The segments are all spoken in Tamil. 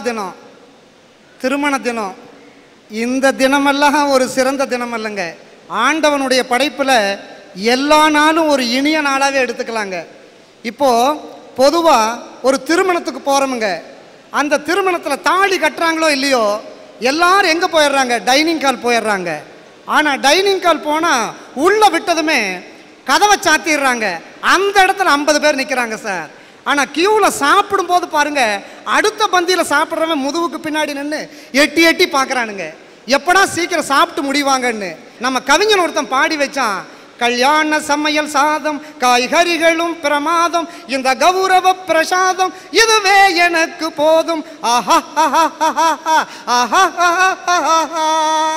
தினம் திருமண தினம் இந்த தினமெல்லாம் ஒரு சிறந்த தினம் அல்லங்க ஆண்டவனுடைய படைப்பில் எல்லா நாளும் ஒரு இனிய நாளாகவே எடுத்துக்கலாங்க இப்போ பொதுவாக ஒரு திருமணத்துக்கு போகிறோமுங்க அந்த திருமணத்தில் தாலி கட்டுறாங்களோ இல்லையோ எல்லாரும் எங்கே போயிடுறாங்க டைனிங் ஹால் போயிடுறாங்க ஆனால் டைனிங் ஹால் போனால் உள்ளே விட்டதுமே கதவை சாத்திடுறாங்க அந்த இடத்துல ஐம்பது பேர் நிற்கிறாங்க சார் ஆனால் கியூவில் சாப்பிடும்போது பாருங்க அடுத்த பந்தியில் சாப்பிட்றவன் முதுகுக்கு பின்னாடி நின்று எட்டி எட்டி பார்க்குறானுங்க எப்படா சீக்கிரம் சாப்பிட்டு முடிவாங்கன்னு நம்ம கவிஞன் ஒருத்தன் பாடி வச்சான் கல்யாண சமையல் சாதம் காய்கறிகளும் பிரமாதம் இந்த கௌரவ பிரசாதம் இதுவே எனக்கு போதும் ஆஹா ஆஹா ஆஹா ஆஹா ஆஹா ஆஹா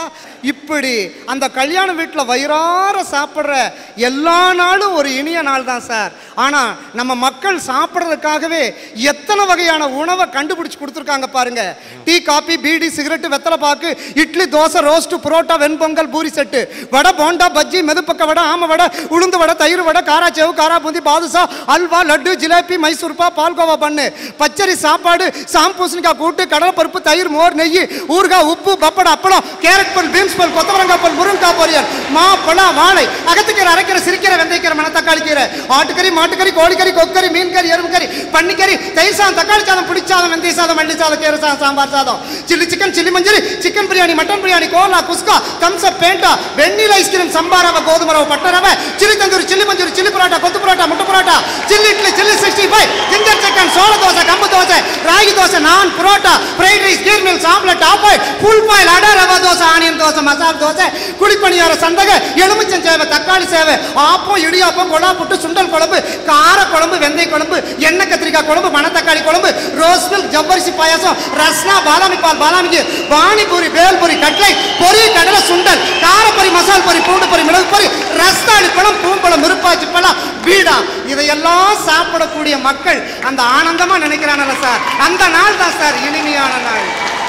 இப்படி அந்த கல்யாண வீட்டில் வயிறார சாப்பிட்ற எல்லா நாளும் ஒரு இனிய நாள் தான் சார் ஆனால் நம்ம மக்கள் சாப்பிட்றதுக்காகவே எத்தனை வகையான உணவை கண்டுபிடிச்சு கொடுத்துருக்காங்க பாருங்க டீ காபி பீடி சிகரெட்டு வெத்தலை பாக்கு இட்லி தோசை ரோஸ்ட்டு புரோட்டா வெண்பொங்கல் பூரி செட்டு வடை போண்டா பஜ்ஜி மெதுப்பக்க வடை ஆம வடை உளுந்து வடை தயிர் வடை காராச்சேவு காரா பூந்தி பாதுஷா அல்வா லட்டு ஜிலேபி மைசூர்பா பால்கோவா பண்ணு பச்சரி சாப்பாடு சாம்பூசணிக்காய் கூட்டு கடலைப்பருப்பு தயிர் மோர் நெய் ஊறுகாய் உப்பு பப்படம் அப்பளம் கேரட் பல் பீன்ஸ் பல் கொத்தவரங்காய் பல் முருங்கைக்காய் பொரியல் மா பழம் வாழை அகத்துக்கீரை அரைக்கிற சிரிக்கிற வெந்தயக்கீரை மணத்தக்காளி கீரை ஆட்டுக்கறி மாட்டுக்கறி கோழிக்கறி கொக்கறி மீன் கறி எறும்பு கறி பன்னிக்கறி தயிர் சாதம் தக்காளி சாதம் புளி சாதம் வெந்தய சாதம் மல்லி சாதம் கீரை சாதம் சாம்பார் சாதம் சில்லி சிக்கன் சில்லி மஞ்சள் chicken biryani mutton biryani cola kuska Thums Up Fanta vanilla ice cream சம்பா ரவை கோதுமை ரவை பட்டை ரவை chilli tandoori chilli manchurian chilli parotta kothu parotta முட்டை parotta chilli idli chilli sixty five ginger chicken சோள தோசை கம்பு dosa ragi dosa naan parotta fried rice kheer meals omelette ஆப்பாய் full boil adai rava dosa onion dosa மசால் தோசை குழிப்பணியார சந்தக எலுமிச்சம் சேவை தக்காளி சேவை ஆப்பம் இடியாப்பம் கொடா புட்டு சுண்டல் குழம்பு கார குழம்பு வெந்தய குழம்பு எண்ணெய் கத்திரிக்காய் குழம்பு மணத்தக்காளி குழம்பு ரோஸ் மில்க் ஜவ்வரிசி பாயாசம் ரஸ்னா பாதாமி பால் பாதாமிக்கு பானிபூரி பேல்பூரி கட்லை பொரி கடலை சுண்டல் காரப்பொரி மசால் பொரி பூண்டு பொரி மிளகு பொரி ரஸ்தாளி பழம் பூம்பழம் மிருப்பாச்சி பழம் பீடா இதையெல்லாம் சாப்பிடக்கூடிய மக்கள் அந்த ஆனந்தமா நினைக்கிறானல்ல சார் அந்த நாள் தான் சார் இனிமையான நாள்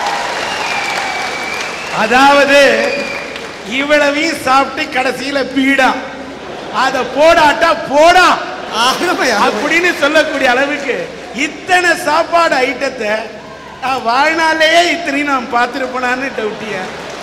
அதாவது இவ்வளவையும் சாப்பிட்டு கடைசியில பீடா அத போடாட்டா போடா அருமை, அருமை. அப்படின்னு சொல்லக்கூடிய அளவுக்கு இத்தனை சாப்பாடு ஐட்டத்தை நான் வாழ்நாளையே இத்தனையும் நான் பார்த்துருப்பேனான்னு டவுட்டிய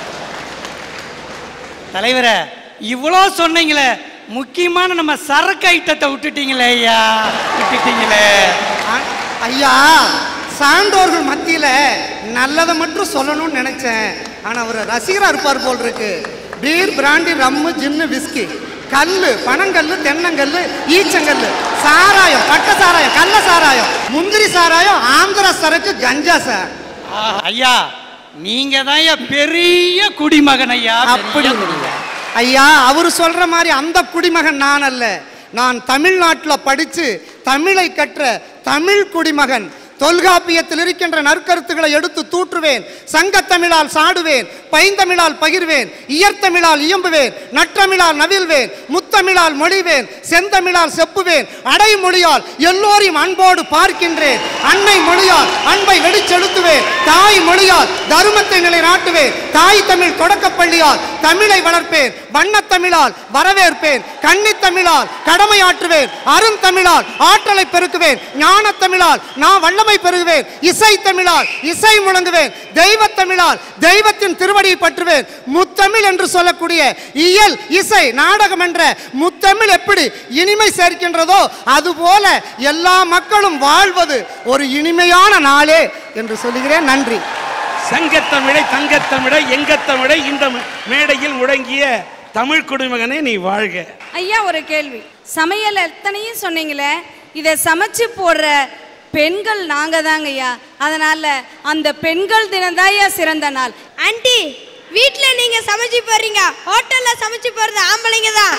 தலைவரே இவ்வளோ சொன்னீங்களே முக்கியமான நம்ம சரக்கு ஐட்டத்தை விட்டுட்டீங்களே ஐயா விட்டுட்டீங்களே ஆ- ஐயா சான்றோர்கள் மத்தியில நல்லதை மட்டும் சொல்லணும்னு நினைச்சேன் ஆனா அவர் ரசிகரா இருப்பார் போல் இருக்கு beer brandy rum gin whisky கல்லு பனங்கல்லு தென்னங்கல்லு ஈச்சங்கல்லு சாராயம் பட்ட சாராயம் கள்ள சாராயம் முந்திரி சாராயம் ஆந்திரா சரக்கு கஞ்சா சார் ஆஹா, ஐயா நீங்க தான் ஐயா பெரிய குடிமகன் ஐயா பெரிய அப்படி குடிமகன். ஐயா அவர் சொல்ற மாதிரி அந்த குடிமகன் நான் அல்ல நான் தமிழ்நாட்டில் படித்து தமிழை கற்ற தமிழ் குடிமகன் தொல்காப்பியத்தில் இருக்கின்ற நற்கருத்துக்களை எடுத்து தூற்றுவேன் சங்கத்தமிழால் சாடுவேன் பைந்தமிழால் பகிர்வேன் இயற்தமிழால் இயம்புவேன் நற்றமிழால் நவில்வேன் முத்தமிழால் மொழிவேன் செந்தமிழால் செப்புவேன் அடைமொழியால் எல்லோரையும் அன்போடு பார்க்கின்றேன் அன்னை மொழியால் அன்பை வெடிச்செலுத்துவேன் தாய் மொழியால் தருமத்தை நிலைநாட்டுவேன் தாய் தமிழ் தொடக்கப்பள்ளியால் தமிழை வளர்ப்பேன் வண்ணத்தமிழால் வரவேற்பேன் கன்னித்தமிழால் கடமையாற்றுவேன் அருந்தமிழால் ஆற்றலை பெருக்குவேன் ஞானத்தமிழால் நான் வல்லமை பெருகுவேன் இசை தமிழால் இசை முழங்குவேன் தெய்வத்தமிழால் தெய்வத்தின் திருவடியை பற்றுவேன் முத்தமிழ் என்று சொல்லக்கூடிய இயல் இசை நாடகம் என்ற முத்தமிழ் எப்படி இனிமை சேர்க்கின்றதோ அதுபோல எல்லா மக்களும் வாழ்வது ஒரு இனிமையான நாளே என்று சொல்லுகிறேன் நன்றி சங்கத்தமிழை தங்கத்தமிழை எங்கத்தமிழை இந்த மேடையில் முழங்கிய தமிழ் குடிமகனே நீ வாழ்க ஐயா ஒரு கேள்வி சமையல் எத்தனையும் சொன்னீங்களே இதை சமைச்சு போடுற பெண்கள் நாங்க தாங்க ஐயா அதனால அந்த பெண்கள் தினம் ஐயா சிறந்த நாள் ஆண்டி வீட்ல நீங்க சமைச்சு போறீங்க ஹோட்டல்ல சமைச்சு போறது ஆம்பளைங்க தான்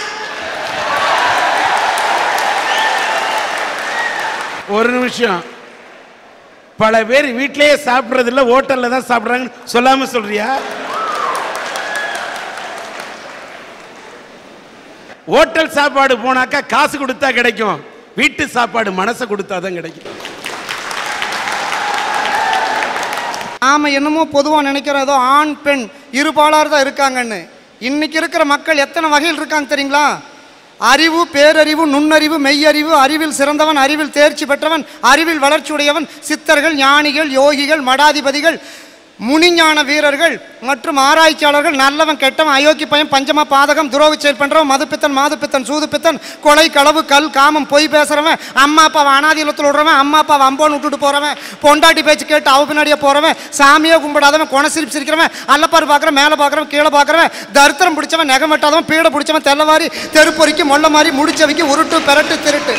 ஒரு நிமிஷம் பல பேர் வீட்டிலேயே சாப்பிடுறது இல்ல ஹோட்டல்ல தான் சாப்பிடுறாங்கன்னு சொல்லாம சொல்றியா ஹோட்டல் சாப்பாடு போனாக்கா காசு கொடுத்தா கிடைக்கும் வீட்டு சாப்பாடு மனசை கொடுத்தா தான் கிடைக்கும் நாம என்னமோ பொதுவாக நினைக்கிறோம் ஏதோ ஆண் பெண் இருபாலார் தான் இருக்காங்கன்னு இன்னைக்கு இருக்கிற மக்கள் எத்தனை வகையில் இருக்காங்க தெரியுங்களா அறிவு பேரறிவு நுண்ணறிவு மெய்யறிவு அறிவில் சிறந்தவன் அறிவில் தேர்ச்சி பெற்றவன் அறிவில் வளர்ச்சியுடையவன் சித்தர்கள் ஞானிகள் யோகிகள் மடாதிபதிகள் முனிஞான வீரர்கள் மற்றும் ஆராய்ச்சியாளர்கள் நல்லவன் கெட்டவன் அயோக்கி பையன் பஞ்சம பாதகம் துரோக செயல் பண்றவன் மதுப்பித்தன் மாதுப்பித்தன் சூதுப்பித்தன் கொலை களவு கல் காமம் பொய் பேசுறவன் அம்மா அப்பாவை அனாதி இல்லத்தில் விடுறவன் அம்மா அப்பாவை அம்போன்னு விட்டுட்டு போறவன் பொண்டாட்டி பேச்சு கேட்டு அவ பின்னாடியே போறவன் சாமியே கும்பிடாதவன் கொண சிரிப்பு சிரிக்கிறவன் அல்லப்பாரு பார்க்குறவன் மேலே பார்க்குறவன் கீழே பார்க்குறவன் தரித்திரம் பிடிச்சவன் நெகம் வெட்டாதவன் பீடை பிடிச்சவன் தெல்லவாரி தெருப்பொறிக்கு மொல்ல மாதிரி முடிச்சவைக்கு உருட்டு பெரட்டு திருட்டு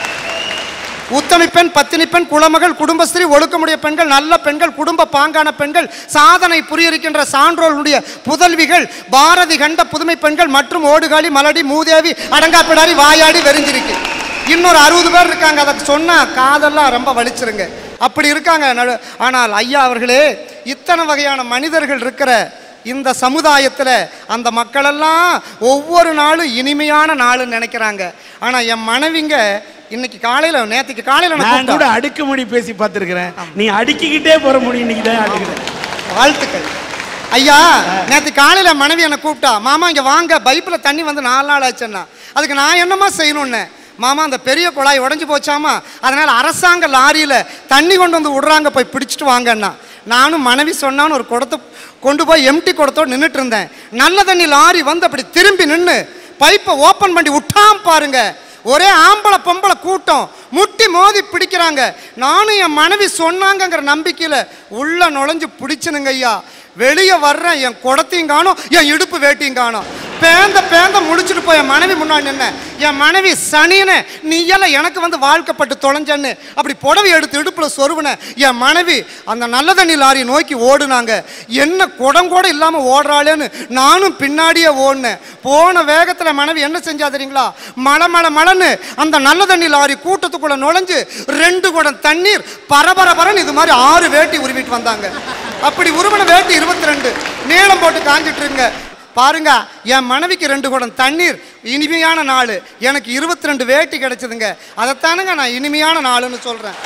உத்தமி பெண் பத்தினி பெண் குலமகள் குடும்பஸ்திரீ ஒழுக்கமுடைய பெண்கள் நல்ல பெண்கள் குடும்ப பாங்கான பெண்கள் சாதனை புரியிருக்கின்ற சான்றோர்களுடைய புதல்விகள் பாரதி கண்ட புதுமை பெண்கள் மற்றும் ஓடுகாலி மலடி மூதேவி அடங்காப்பிடாரி வாயாடி வெறிஞ்சிருக்கு இன்னொரு அறுபது பேர் இருக்காங்க அதை சொன்னா காதெல்லாம் ரொம்ப வலிச்சிருங்க அப்படி இருக்காங்க நடு- ஆனால் ஐயா அவர்களே இத்தனை வகையான மனிதர்கள் இருக்கிற இந்த சமுதாயத்தில் அந்த மக்களெல்லாம் ஒவ்வொரு நாளும் இனிமையான நாளுன்னு நினைக்கிறாங்க ஆனால் என் மனைவிங்க இன்னைக்கு காலையில் நேற்றுக்கு காலையில் நான் கூட அடுக்குமொழி பேசி பார்த்துருக்கிறேன் நீ அடுக்கிக்கிட்டே போற முடி இன்னைக்கு தான் அடுக்கிறேன் வாழ்த்துக்கள் ஐயா நேற்று காலையில் மனைவி என்னை கூப்பிட்டா மாமா இங்கே வாங்க பைப்பில் தண்ணி வந்து நாலு நாள் ஆச்சுன்னா அதுக்கு நான் என்னம்மா செய்யணும்னு மாமா அந்த பெரிய குழாய் உடஞ்சி போச்சாமா அதனால் அரசாங்க லாரியில் தண்ணி கொண்டு வந்து விடுறாங்க போய் பிடிச்சிட்டு வாங்கன்னா நானும் மனைவி சொன்னான்னு ஒரு குடத்தை கொண்டு போய் எம்டி குடத்தோடு நின்றுட்டு இருந்தேன் நல்ல தண்ணி லாரி வந்து அப்படி திரும்பி நின்று பைப்பை ஓப்பன் பண்ணி விட்டாம் பாருங்க ஒரே ஆம்பளை பொம்பளை கூட்டம் முட்டி மோதி பிடிக்கிறாங்க நானும் என் மனைவி சொன்னாங்கங்கிற நம்பிக்கையில் உள்ள நுழைஞ்சு பிடிச்சனுங்க ஐயா வெளியே வர்றேன் என் குடத்தையும் காணும் என் இடுப்பு வேட்டியும் காணும் பேந்த பேந்த முடிச்சுட்டு போய் என் மனைவி முன்னாடி நின்னேன் என் மனைவி சனியனே நீ எல்லாம் எனக்கு வந்து வாழ்க்கப்பட்டு தொலைஞ்சன்னு அப்படி புடவை எடுத்து இடுப்பில் சொருவினேன் என் மனைவி அந்த நல்ல தண்ணி லாரியை நோக்கி ஓடுனாங்க என்ன குடம் கூட இல்லாமல் ஓடுறாளேன்னு நானும் பின்னாடியே ஓடினேன் போன வேகத்தில் மனைவி என்ன செஞ்சா தெரியுங்களா மழை மழை மழைன்னு அந்த நல்ல தண்ணி லாரி கூட்டத்துக்குள்ள நுழைஞ்சு ரெண்டு குடம் தண்ணீர் பரபரபரன்னு இது மாதிரி ஆறு வேட்டி உருவிட்டு வந்தாங்க அப்படி உருவன வேட்டி இருபத்தி ரெண்டு நீளம் போட்டு காஞ்சிட்டு இருங்க பாருங்க என் மனைவிக்கு ரெண்டு குடம் தண்ணீர் இனிமையான நாள் எனக்கு இருபத்தி ரெண்டு வேட்டி கிடைச்சதுங்க அதைத்தானுங்க நான் இனிமையான நாளுன்னு சொல்றேன்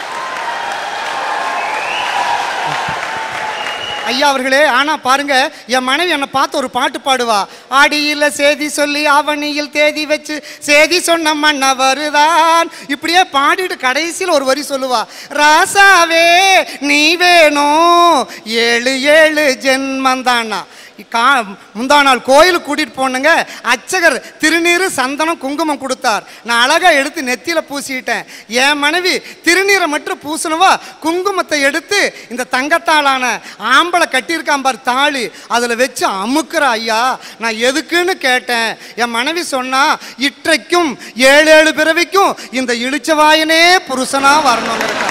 ஐயா அவர்களே ஆனா பாருங்க என் மனைவி என்னை பார்த்து ஒரு பாட்டு பாடுவா ஆடியில் சேதி சொல்லி அவனியில் தேதி வச்சு சேதி சொன்ன மன்ன வருதான் இப்படியே பாடிட்டு கடைசியில் ஒரு வரி சொல்லுவா ராசாவே நீ வேணும் ஏழு ஏழு ஜென்மந்தானா கா முந்தா நாள் கோயிலுக்கு கூட்டிகிட்டு போனேங்க அர்ச்சகர் திருநீறு சந்தனம் குங்குமம் கொடுத்தார் நான் அழகாக எடுத்து நெத்தியில் பூசிட்டேன் என் மனைவி திருநீரை மட்டும் பூசணுவா குங்குமத்தை எடுத்து இந்த தங்கத்தாலான ஆம்பளை கட்டியிருக்கான் பார் தாலி அதில் வச்சு அமுக்குற ஐயா நான் எதுக்குன்னு கேட்டேன் என் மனைவி சொன்னா இற்றைக்கும் ஏழு ஏழு பிறவிக்கும் இந்த இழிச்சவாயனே புருஷனா வரணும்னு இருக்கா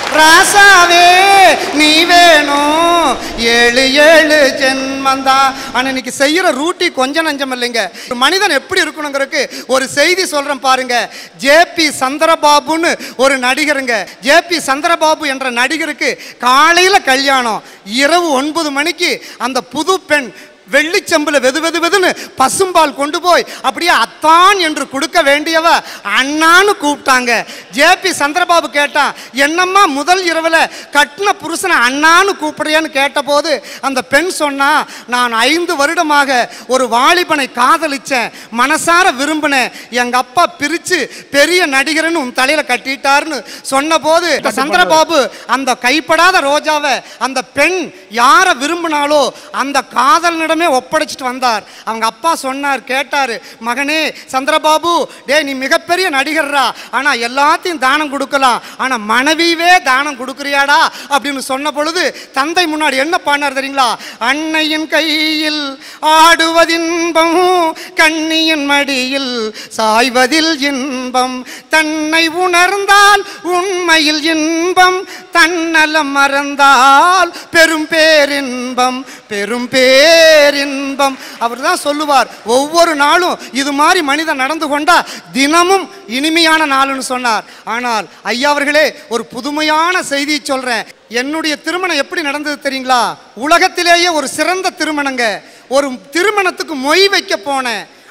ராசாவே நீ வேணும் ஏழு ஏழு ஜென்மந்தா ஆனா இன்னைக்கு செய்யற ரூட்டி கொஞ்சம் நஞ்சம் இல்லைங்க ஒரு மனிதன் எப்படி இருக்கணுங்கிறதுக்கு ஒரு செய்தி சொல்றேன் பாருங்க ஜேபி சந்திரபாபுன்னு ஒரு நடிகருங்க ஜேபி சந்திரபாபு என்ற நடிகருக்கு காலையில கல்யாணம் இரவு ஒன்பது மணிக்கு அந்த புது பெண் வெள்ளிச்சம்புல வெது வெது வெதுன்னு பசும்பால் கொண்டு போய் அப்படியே அத்தான் என்று கொடுக்க வேண்டியவ அண்ணான்னு கூப்பிட்டாங்க ஜேபி சந்திரபாபு கேட்டான் என்னம்மா முதல் இரவில் கட்டின புருஷனை அண்ணான்னு கூப்பிடுறியான்னு கேட்டபோது அந்த பெண் சொன்னா நான் ஐந்து வருடமாக ஒரு வாலிபனை காதலிச்சேன் மனசார விரும்பினேன் எங்க அப்பா பிரிச்சு பெரிய நடிகர்னு உன் தலையில கட்டிட்டாருன்னு சொன்னபோது இந்த சந்திரபாபு அந்த கைப்படாத ரோஜாவை அந்த பெண் யாரை விரும்பினாலோ அந்த காதலனிடமே ஒப்படைச்சிட்டு வந்தார் அவங்க அப்பா சொன்னார் கேட்டாரு மகனே சந்திரபாபு டேய் நீ மிகப்பெரிய நடிகர்ரா ஆனா எல்லாத்தையும் தானம் கொடுக்கலாம் ஆனா மனைவியவே தானம் கொடுக்குறியாடா அப்படின்னு சொன்ன பொழுது தந்தை முன்னாடி என்ன பண்ணார் தெரியுங்களா அன்னையின் கையில் ஆடுவதின்பம் கண்ணியின் மடியில் சாய்வதில் இன்பம் தன்னை உணர்ந்தால் உண்மையில் இன்பம் தன்னலம் மறந்தால் பெரும் பேரின்பம் பெரும் பேரின்பம் அவர் தான் சொல்லுவார் ஒவ்வொரு நாளும் இது மாதிரி மனிதன் நடந்து கொண்டா தினமும் இனிமையான நாளுன்னு சொன்னார் ஆனால் ஐயா அவர்களே ஒரு புதுமையான செய்தியை சொல்றேன் என்னுடைய திருமணம் எப்படி நடந்தது தெரியுங்களா உலகத்திலேயே ஒரு சிறந்த திருமணங்க ஒரு திருமணத்துக்கு மொய் வைக்க போனேன்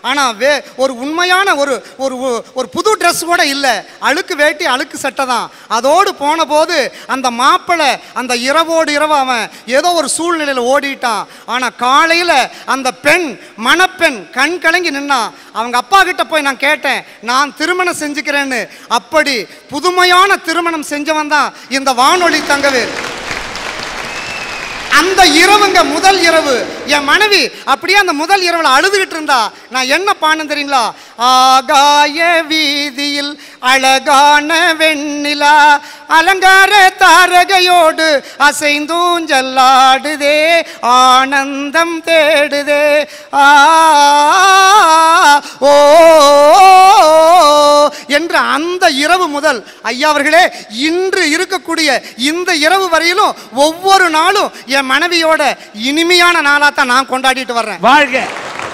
ஆனால் வே ஒரு உண்மையான ஒரு ஒரு ஒரு புது ட்ரெஸ் கூட இல்லை அழுக்கு வேட்டி அழுக்கு சட்டை தான் அதோடு போன போது அந்த மாப்பிள்ளை அந்த இரவோடு இரவு அவன் ஏதோ ஒரு சூழ்நிலையில் ஓடிட்டான் ஆனால் காலையில் அந்த பெண் மணப்பெண் கண் கலங்கி நின்னான் அவங்க அப்பா கிட்ட போய் நான் கேட்டேன் நான் திருமணம் செஞ்சுக்கிறேன்னு அப்படி புதுமையான திருமணம் செஞ்சவன் தான் இந்த வானொலி தங்கவேல் அந்த இரவுங்க முதல் இரவு என் மனைவி அப்படியே அந்த முதல் இரவுல அழுதுகிட்டு இருந்தா நான் என்ன பாடம் தெரியுங்களா ஆகாய வீதியில் அழகான வெண்ணிலா அலங்கார தாரகையோடு அசைந்தூஞ்சல்லாடுதே ஆனந்தம் தேடுதே ஆ ஓ என்ற அந்த இரவு முதல் ஐயா அவர்களே இன்று இருக்கக்கூடிய இந்த இரவு வரையிலும் ஒவ்வொரு நாளும் என் மனைவியோட இனிமையான நாளா தான் நான் கொண்டாடிட்டு வர்றேன் வாழ்க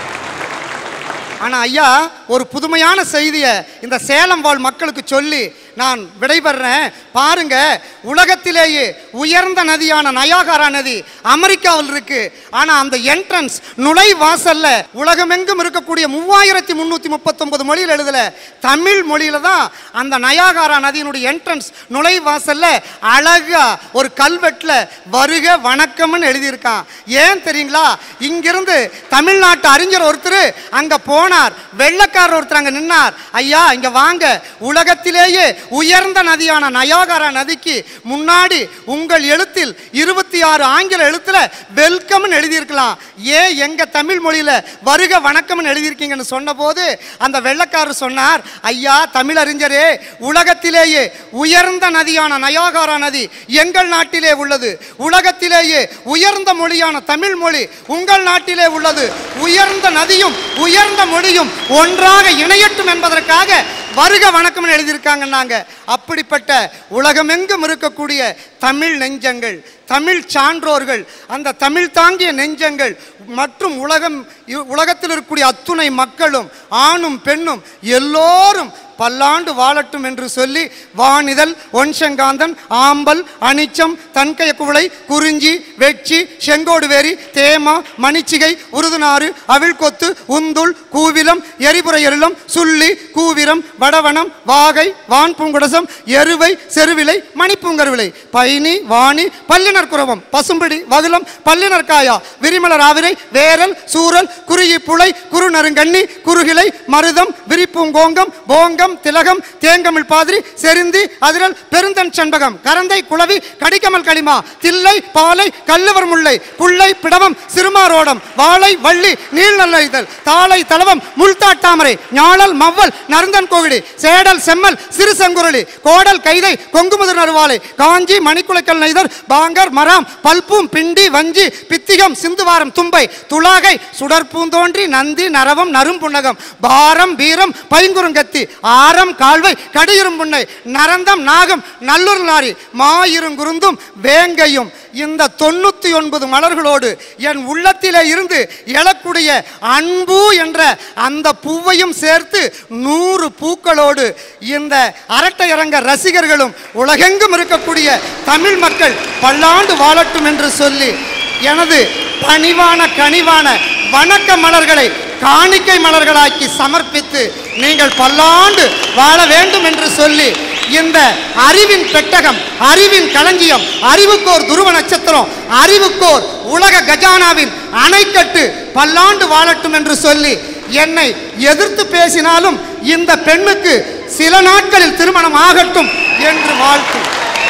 ஆனா ஐயா ஒரு புதுமையான செய்தியை இந்த சேலம் வாழ் மக்களுக்கு சொல்லி நான் விடைபெறேன் பாருங்க உலகத்திலேயே உயர்ந்த நதியான நயாகாரா நதி அமெரிக்காவில் இருக்கு ஆனா அந்த என்ட்ரன்ஸ் நுழைவாசல்ல உலகமெங்கும் இருக்கக்கூடிய மூவாயிரத்தி முன்னூத்தி முப்பத்தொன்பது மொழியில் எழுதல தமிழ் மொழியில தான் அந்த நயாகாரா நதியினுடைய என்ட்ரன்ஸ் நுழைவாசல்ல அழகா ஒரு கல்வெட்டுல வருக வணக்கம்னு எழுதியிருக்கான் ஏன் தெரியுங்களா இங்கிருந்து தமிழ்நாட்டு அறிஞர் ஒருத்தர் அங்க போனார் வெள்ளக்காரர் ஒருத்தர் அங்க நின்னார் ஐயா இங்க வாங்க உலகத்திலேயே உயர்ந்த நதியான நயாகரா நதிக்கு முன்னாடி உங்கள் எழுத்தில் இருபத்தி ஆறு ஆங்கில எழுத்துல வெல்கம்னு எழுதியிருக்கலாம் ஏன் எங்க தமிழ் மொழியில வருக வணக்கம்னு எழுதியிருக்கீங்கன்னு சொன்னபோது அந்த வெள்ளக்காரர் சொன்னார் ஐயா தமிழறிஞரே உலகத்திலேயே உயர்ந்த நதியான நயாகாரா நதி எங்கள் நாட்டிலே உள்ளது உலகத்திலேயே உயர்ந்த மொழியான தமிழ் மொழி உங்கள் நாட்டிலே உள்ளது உயர்ந்த நதியும் உயர்ந்த மொழியும் ஒன்றாக இணையட்டும் என்பதற்காக வருக வணக்கம்னு எழுதியிருக்காங்கன்னாங்க அப்படிப்பட்ட உலகமெங்கும் இருக்கக்கூடிய தமிழ் நெஞ்சங்கள் தமிழ் சான்றோர்கள் அந்த தமிழ் தாங்கிய நெஞ்சங்கள் மற்றும் உலகம் இ- உலகத்தில் இருக்கக்கூடிய அத்துணை மக்களும் ஆணும் பெண்ணும் எல்லோரும் பல்லாண்டு வாழட்டும் என்று சொல்லி வானிதழ் ஒன்செங்காந்தன் ஆம்பல் அனிச்சம் தன்கைய குவளை குறிஞ்சி வெச்சி செங்கோடுவேரி தேமா மணிச்சிகை உருதுநாறு அவிழ்கொத்து உந்துள் கூவிலம் எரிபுரை எருளம் சுள்ளி கூவிரம் வடவனம் வாகை வான் பூங்குடசம் எருவை செருவிலை மணிப்பூங்கருவிலை பைனி வாணி பல்லினர் குரவம் பசும்பிடி வகுலம் பல்லினர் காயா விரிமலர் ஆவிரை வேரல் சூரல் குருகி புழை குறுநறுங்கண்ணி குறுகிலை மருதம் விரிப்பூங்கோங்கம் போங்கம் திலகம் தேங்கமிழ் பாதிரி செருந்தி அதிரல் பெருந்தன் செண்பகம் கரந்தை குளவி கடிக்கமல் களிமா தில்லை பாலை கல்லுவர் முல்லை புள்ளை பிடவம் சிறுமாரோடம் வாழை வள்ளி நீள் நல்லைதல் தாளை தளவம் முள்தாட்டாமரை ஞாழல் மவ்வல் நருந்தன் கோகிடி சேடல் செம்மல் சிறு செங்குரளி கோடல் கைதை கொங்குமுதர் நறுவாலை காஞ்சி மணிக்குலைக்கல் நெய்தர் பாங்கர் மராம் பல்பூம் பிண்டி வஞ்சி பித்திகம் சிந்துவாரம் தும்பை துளாகை சுடற்பூந்தோன்றி நந்தி நரவம் நரும்புன்னகம் பாரம் வீரம் பைங்குறுங்கத்தி ஆரம் கால்வை கடியிரும்புன்னை நரந்தம் நாகம் நல்லூர் நாரி மாயிருங்குருந்தும் வேங்கையும் இந்த தொண்ணூத்தி ஒன்பது மலர்களோடு என் உள்ளத்திலே இருந்து எழக்கூடிய அன்பு என்ற அந்த பூவையும் சேர்த்து நூறு பூக்களோடு இந்த அரட்டையரங்க ரசிகர்களும் உலகெங்கும் இருக்கக்கூடிய தமிழ் மக்கள் பல்லாண்டு வாழட்டும் என்று சொல்லி எனது பணிவான கனிவான வணக்க மலர்களை காணிக்கை மலர்களாக்கி சமர்ப்பித்து நீங்கள் பல்லாண்டு வாழ வேண்டும் என்று சொல்லி இந்த அறிவின் பெட்டகம் அறிவின் களஞ்சியம் அறிவுக்கோர் துருவ நட்சத்திரம் அறிவுக்கோர் உலக கஜானாவின் அணைக்கட்டு பல்லாண்டு வாழட்டும் என்று சொல்லி என்னை எதிர்த்து பேசினாலும் இந்த பெண்ணுக்கு சில நாட்களில் திருமணம் ஆகட்டும் என்று வாழ்த்து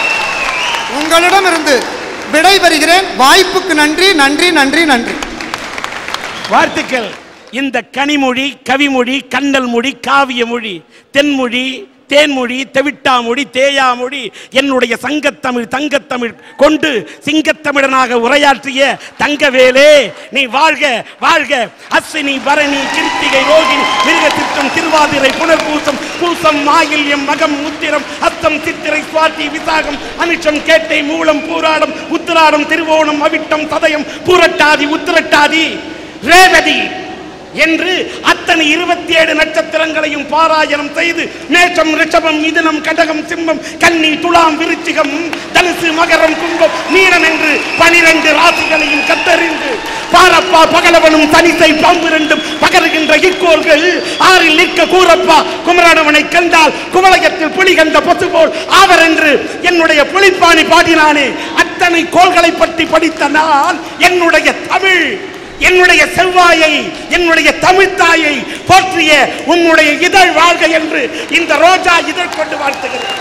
உங்களிடமிருந்து விடைபெறுகிறேன் வாய்ப்புக்கு நன்றி நன்றி நன்றி நன்றி வாழ்த்துக்கள் இந்த கனிமொழி கவிமொழி கண்ணல் மொழி காவிய மொழி தென்மொழி தேன்மொழி தெவிட்டாமொழி தேயாமொழி என்னுடைய சங்கத்தமிழ் தங்கத்தமிழ் கொண்டு சிங்கத்தமிழனாக உரையாற்றிய தங்கவேலே நீ வாழ்க வாழ்க அஸ்வினி பரணி கிருத்திகை ரோகிணி மிருகத்திட்டம் திருவாதிரை புனர்பூசம் பூசம் மாயில் எம் மகம் உத்திரம் அத்தம் சித்திரை சுவாதி விசாகம் அனிச்சம் கேட்டை மூலம் பூராடம் உத்திராடம் திருவோணம் அவிட்டம் சதயம் பூரட்டாதி உத்திரட்டாதி ரேவதி என்று அத்தனை இருபத்தி ஏழு நட்சத்திரங்களையும் பாராயணம் செய்து மேஷம் ரிஷபம் மிதுனம் கடகம் சிம்மம் கன்னி துலாம் விருச்சிகம் தனுசு மகரம் கும்பம் மீனம் என்று பனிரெண்டு ராசிகளையும் கத்தறிந்து பாரப்பா பகலவனும் தனிசை பாம்பு ரெண்டும் பகருகின்ற இக்கோள்கள் ஆறில் நிற்க கூறப்பா குமரனவனை கண்டால் குமலகத்தில் புலி கண்ட பசு போல் ஆவர் என்று என்னுடைய புலிப்பாணி பாடினானே அத்தனை கோள்களை பற்றி படித்த நான் என்னுடைய தமிழ் என்னுடைய செவ்வாயை என்னுடைய தமிழ் தாயை போற்றிய உன்னுடைய இதழ் வாழ்க என்று இந்த ரோஜா இதழ் கொண்டு வாழ்த்துகிறேன்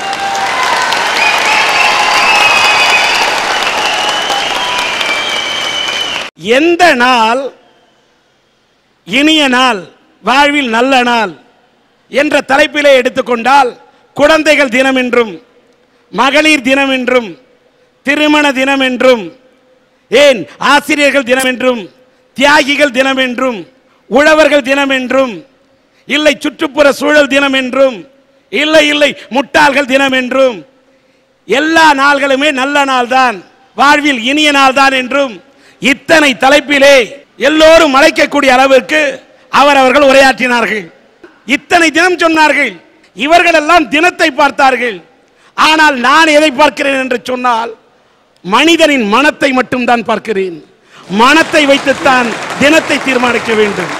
எந்த நாள் இனிய நாள் வாழ்வில் நல்ல நாள் என்ற தலைப்பிலே எடுத்துக்கொண்டால் குழந்தைகள் தினம் என்றும் மகளிர் தினம் என்றும் திருமண தினம் என்றும் ஏன் ஆசிரியர்கள் தினம் என்றும் தியாகிகள் தினம் என்றும் உழவர்கள் தினம் என்றும் இல்லை சுற்றுப்புற சூழல் தினம் என்றும் இல்லை இல்லை முட்டாள்கள் தினம் என்றும் எல்லா நாள்களுமே நல்ல நாள்தான் வாழ்வில் இனிய நாள்தான் என்றும் இத்தனை தலைப்பிலே எல்லோரும் மலைக்கக்கூடிய அளவிற்கு அவரவர்கள் உரையாற்றினார்கள் இத்தனை தினம் சொன்னார்கள் இவர்கள் எல்லாம் தினத்தை பார்த்தார்கள் ஆனால் நான் எதை பார்க்கிறேன் என்று சொன்னால் மனிதனின் மனத்தை மட்டும்தான் பார்க்கிறேன் மனத்தை வைத்துத்தான் தினத்தை தீர்மானிக்க வேண்டும்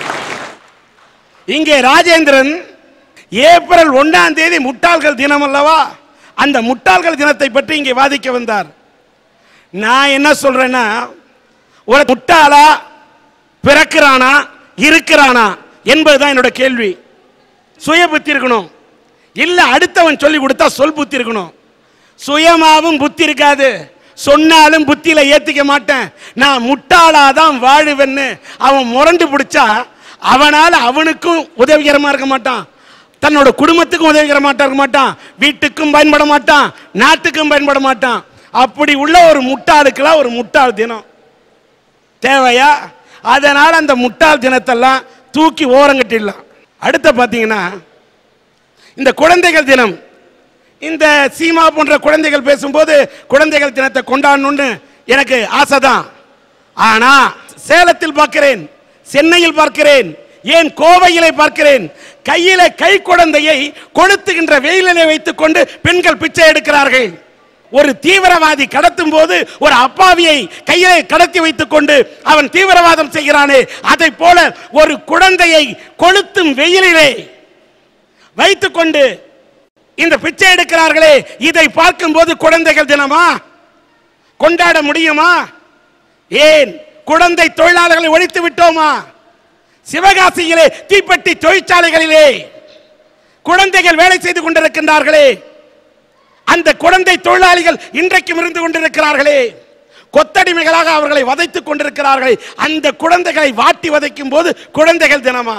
இங்கே ராஜேந்திரன் ஏப்ரல் ஒன்றாம் தேதி முட்டாள்கள் தினம் அல்லவா அந்த முட்டாள்கள் தினத்தை பற்றி இங்கே வாதிக்க வந்தார் நான் என்ன சொல்றேன்னா ஒரு முட்டாளா பிறக்கிறானா இருக்கிறானா என்பதுதான் என்னோட கேள்வி சுய புத்தி இருக்கணும் இல்ல அடுத்தவன் சொல்லி கொடுத்தா சொல் புத்தி இருக்கணும் சுயமாவும் புத்தி இருக்காது சொன்னாலும் புத்தியில ஏத்திக்க மாட்டேன் நான் முட்டாளாதான் வாழுவேன்னு அவன் முரண்டு பிடிச்சா அவனால அவனுக்கும் உதவிகரமா இருக்க மாட்டான் தன்னோட குடும்பத்துக்கும் உதவிகர மாட்டா இருக்க மாட்டான் வீட்டுக்கும் பயன்பட மாட்டான் நாட்டுக்கும் பயன்பட மாட்டான் அப்படி உள்ள ஒரு முட்டாளுக்கெல்லாம் ஒரு முட்டாள் தினம் தேவையா அதனால அந்த முட்டாள் தினத்தெல்லாம் தூக்கி ஓரங்கட்டிடலாம் அடுத்த பார்த்தீங்கன்னா இந்த குழந்தைகள் தினம் இந்த சீமா போன்ற குழந்தைகள் பேசும்போது குழந்தைகள் தினத்தை கொண்டாடணும்னு எனக்கு ஆசைதான் ஆனா சேலத்தில் பார்க்கிறேன் சென்னையில் பார்க்கிறேன் ஏன் கோவையிலே பார்க்கிறேன் கையில கை குழந்தையை கொளுத்துகின்ற வெயிலிலே வைத்துக் கொண்டு பெண்கள் பிச்சை எடுக்கிறார்கள் ஒரு தீவிரவாதி கடத்தும் போது ஒரு அப்பாவியை கையிலே கடத்தி வைத்துக் கொண்டு அவன் தீவிரவாதம் செய்கிறானே அதை போல ஒரு குழந்தையை கொளுத்தும் வெயிலிலே வைத்துக்கொண்டு இந்த பிச்சை எடுக்கிறார்களே இதை பார்க்கும்போது குழந்தைகள் தினமா கொண்டாட முடியுமா ஏன் குழந்தை தொழிலாளர்களை ஒழித்து விட்டோமா சிவகாசியிலே தீப்பெட்டி தொழிற்சாலைகளிலே குழந்தைகள் வேலை செய்து கொண்டிருக்கின்றார்களே அந்த குழந்தை தொழிலாளிகள் இன்றைக்கும் இருந்து கொண்டிருக்கிறார்களே கொத்தடிமைகளாக அவர்களை வதைத்துக் கொண்டிருக்கிறார்களே அந்த குழந்தைகளை வாட்டி வதைக்கும் போது குழந்தைகள் தினமா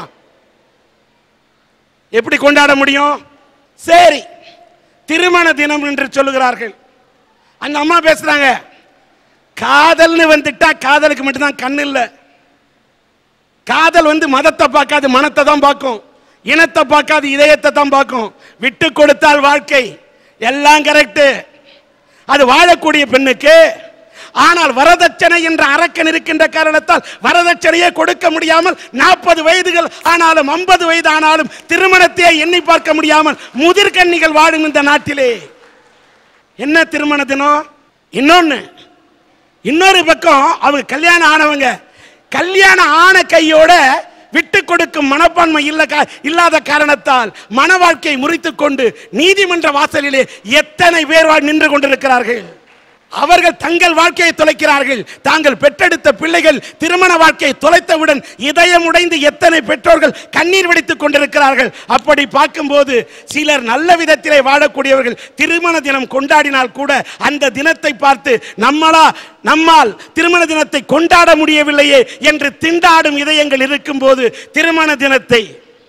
எப்படி கொண்டாட முடியும் சரி திருமண தினம் என்று சொல்லுகிறார்கள் அந்த அம்மா பேசுறாங்க காதல்னு வந்துட்டா காதலுக்கு மட்டும்தான் கண் இல்லை காதல் வந்து மதத்தை பார்க்காது மனத்தை தான் பார்க்கும் இனத்தை பார்க்காது இதயத்தை தான் பார்க்கும் விட்டு கொடுத்தால் வாழ்க்கை எல்லாம் கரெக்ட் அது வாழக்கூடிய பெண்ணுக்கு ஆனால் வரதட்சணை என்ற அரக்கன் இருக்கின்ற காரணத்தால் வரதட்சணையே கொடுக்க முடியாமல் நாற்பது வயதுகள் ஆனாலும் ஐம்பது வயது ஆனாலும் திருமணத்தையே எண்ணி பார்க்க முடியாமல் முதிர்கன்னிகள் வாழும் இந்த நாட்டிலே என்ன திருமண தினம் இன்னொன்னு இன்னொரு பக்கம் அவங்க கல்யாணம் ஆனவங்க கல்யாணம் ஆன கையோட விட்டு கொடுக்கும் மனப்பான்மை இல்ல கா- இல்லாத காரணத்தால் மன வாழ்க்கையை முறித்துக் கொண்டு நீதிமன்ற வாசலிலே எத்தனை பேர் வா- நின்று கொண்டிருக்கிறார்கள் அவர்கள் தங்கள் வாழ்க்கையை தொலைக்கிறார்கள் தாங்கள் பெற்றெடுத்த பிள்ளைகள் திருமண வாழ்க்கையை தொலைத்தவுடன் இதயம் உடைந்து எத்தனை பெற்றோர்கள் கண்ணீர் வடித்துக் கொண்டிருக்கிறார்கள் அப்படி பார்க்கும்போது சிலர் நல்ல விதத்திலே வாழக்கூடியவர்கள் திருமண தினம் கொண்டாடினால் கூட அந்த தினத்தை பார்த்து நம்மளா நம்மால் திருமண தினத்தை கொண்டாட முடியவில்லையே என்று திண்டாடும் இதயங்கள் இருக்கும்போது திருமண தினத்தை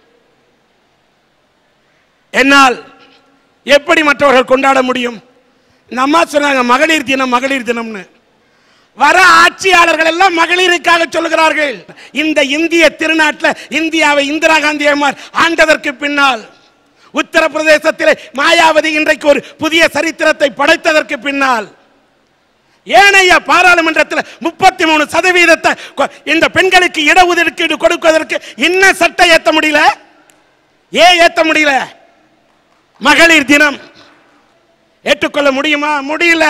என்னால் எப்படி மற்றவர்கள் கொண்டாட முடியும் இந்த அம்மா சொன்னாங்க மகளிர் தினம் மகளிர் தினம்னு வர ஆட்சியாளர்கள் எல்லாம் மகளிருக்காக சொல்லுகிறார்கள் இந்த இந்திய திருநாட்டில் இந்தியாவை இந்திரா காந்தி அம்மார் ஆண்டதற்கு பின்னால் உத்தரப்பிரதேசத்திலே மாயாவதி இன்றைக்கு ஒரு புதிய சரித்திரத்தை படைத்ததற்கு பின்னால் ஏனைய பாராளுமன்றத்தில் முப்பத்தி மூணு சதவீதத்தை கொ- இந்த பெண்களுக்கு இடஒதுக்கீடு கொடுப்பதற்கு இன்னும் சட்டம் ஏத்த முடியல ஏன் ஏத்த முடியல மகளிர் தினம் ஏற்றுக்கொள்ள முடியுமா முடியல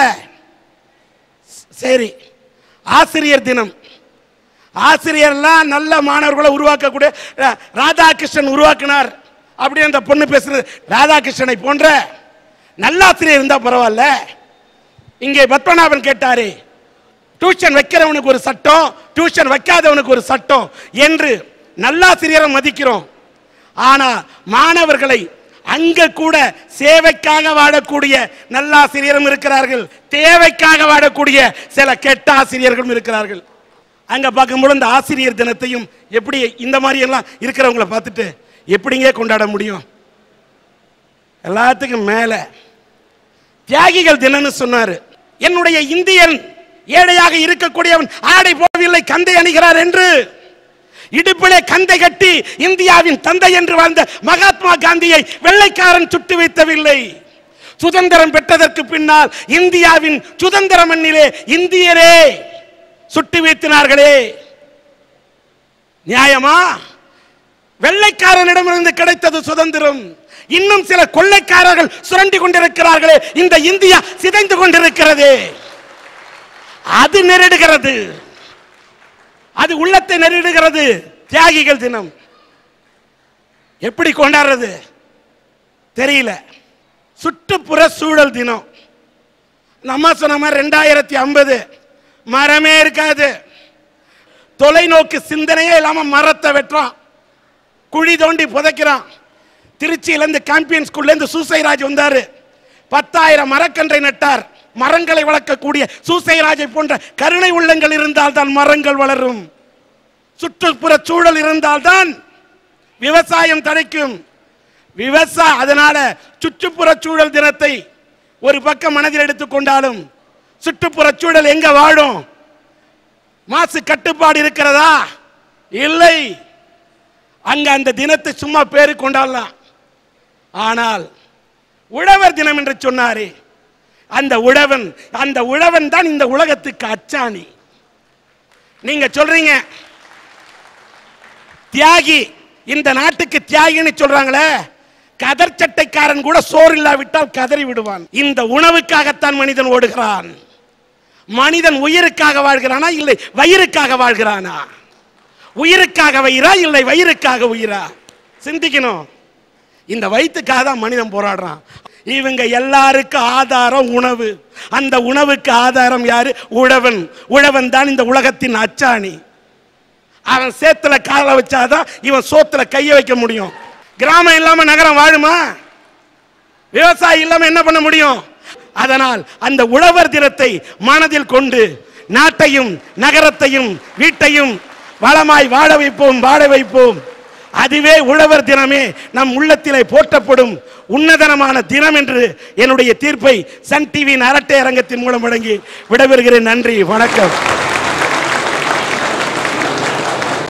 சரி ஆசிரியர் தினம் ஆசிரியர்லாம் நல்ல மாணவர்களை உருவாக்கக்கூடிய ரா- ராதாகிருஷ்ணன் உருவாக்கினார் அப்படி அந்த பொண்ணு பேசுறது ராதாகிருஷ்ணனை போன்ற நல்லாசிரியர் இருந்தா பரவாயில்ல இங்கே பத்மநாபன் கேட்டாரு டியூஷன் வைக்கிறவனுக்கு ஒரு சட்டம் டியூஷன் வைக்காதவனுக்கு ஒரு சட்டம் என்று நல்லாசிரியரை மதிக்கிறோம் ஆனா மாணவர்களை அங்க கூட சேவைக்காக வாழக்கூடிய நல்லாசிரியரும் இருக்கிறார்கள் தேவைக்காக வாழக்கூடிய சில கெட்ட ஆசிரியர்களும் இருக்கிறார்கள் அங்க பார்க்கும்போது இந்த ஆசிரியர் தினத்தையும் எப்படி இந்த மாதிரி எல்லாம் இருக்கிறவங்கள பார்த்துட்டு எப்படிங்க கொண்டாட முடியும் எல்லாத்துக்கும் மேல தியாகிகள் தினம்னு சொன்னாரு என்னுடைய இந்தியன் ஏழையாக இருக்கக்கூடியவன் ஆடை போடவில்லை கந்தை அணிகிறார் என்று இடுப்பிலே கந்தை கட்டி இந்தியாவின் தந்தை என்று வாழ்ந்த மகாத்மா காந்தியை வெள்ளைக்காரன் சுட்டு வைத்தவில்லை சுதந்திரம் பெற்றதற்கு பின்னால் இந்தியாவின் சுதந்திர மண்ணிலே இந்தியரே சுட்டு வீழ்த்தினார்களே நியாயமா வெள்ளைக்காரனிடமிருந்து கிடைத்தது சுதந்திரம் இன்னும் சில கொள்ளைக்காரர்கள் சுரண்டி கொண்டிருக்கிறார்களே இந்த இந்தியா சிதைந்து கொண்டிருக்கிறது அது நெருடுகிறது அது உள்ளத்தை நெருடுகிறது தியாகிகள் தினம் எப்படி கொண்டாடுறது தெரியல சுற்றுப்புற சூழல் தினம் நம்ம சொன்ன மாதிரி ரெண்டாயிரத்தி ஐம்பது மரமே இருக்காது தொலைநோக்கு சிந்தனையே இல்லாம மரத்தை வெட்டுறான் குழி தோண்டி புதைக்கிறான் திருச்சியிலேருந்து சாம்பியன் ஸ்கூல்லேருந்து சூசைராஜ் வந்தாரு பத்தாயிரம் மரக்கன்றை நட்டார் மரங்களை வளர்க்கக்கூடிய சூசைராஜை போன்ற கருணை உள்ளங்கள் இருந்தால் தான் மரங்கள் வளரும் சுற்றுப்புற சூழல் இருந்தால்தான் விவசாயம் தடைக்கும் விவசாய அதனால சுற்றுப்புற சூழல் தினத்தை ஒரு பக்கம் மனதில் எடுத்துக்கொண்டாலும் சுற்றுப்புற சூழல் எங்க வாழும் மாசு கட்டுப்பாடு இருக்கிறதா இல்லை அங்க அந்த தினத்தை சும்மா பேரு கொண்டாடலாம் ஆனால் உழவர் தினம் என்று சொன்னாரே அந்த உழவன் அந்த உழவன் தான் இந்த உலகத்துக்கு அச்சாணி நீங்க சொல்றீங்க தியாகி இந்த நாட்டுக்கு தியாகின்னு சொல்றாங்களே கதர் சட்டைக்காரன் கூட சோறு இல்லாவிட்டால் கதறி விடுவான் இந்த உணவுக்காகத்தான் மனிதன் ஓடுகிறான் மனிதன் உயிருக்காக வாழ்கிறானா இல்லை வயிறுக்காக வாழ்கிறானா உயிருக்காக வயிறா இல்லை வயிறுக்காக உயிரா சிந்திக்கணும் இந்த வயிற்றுக்காக தான் மனிதன் போராடுறான் இவங்க எல்லாருக்கும் ஆதாரம் உணவு அந்த உணவுக்கு ஆதாரம் யாரு உழவன் உழவன் தான் இந்த உலகத்தின் அச்சாணி அவன் சேத்துல காலை வச்சாதான் இவன் சோத்துல கைய வைக்க முடியும் கிராமம் இல்லாம நகரம் வாழுமா விவசாயி இல்லாம என்ன பண்ண முடியும் அதனால் அந்த உழவர் தினத்தை மனதில் கொண்டு நாட்டையும் நகரத்தையும் வீட்டையும் வளமாய் வாழ வைப்போம் வாழ வைப்போம் அதுவே உழவர் தினமே நம் உள்ளத்திலே போற்றப்படும் உன்னதனமான தினம் என்று என்னுடைய தீர்ப்பை சன் டிவியின் அரட்டை அரங்கத்தின் மூலம் வழங்கி விடைபெறுகிறேன் நன்றி வணக்கம்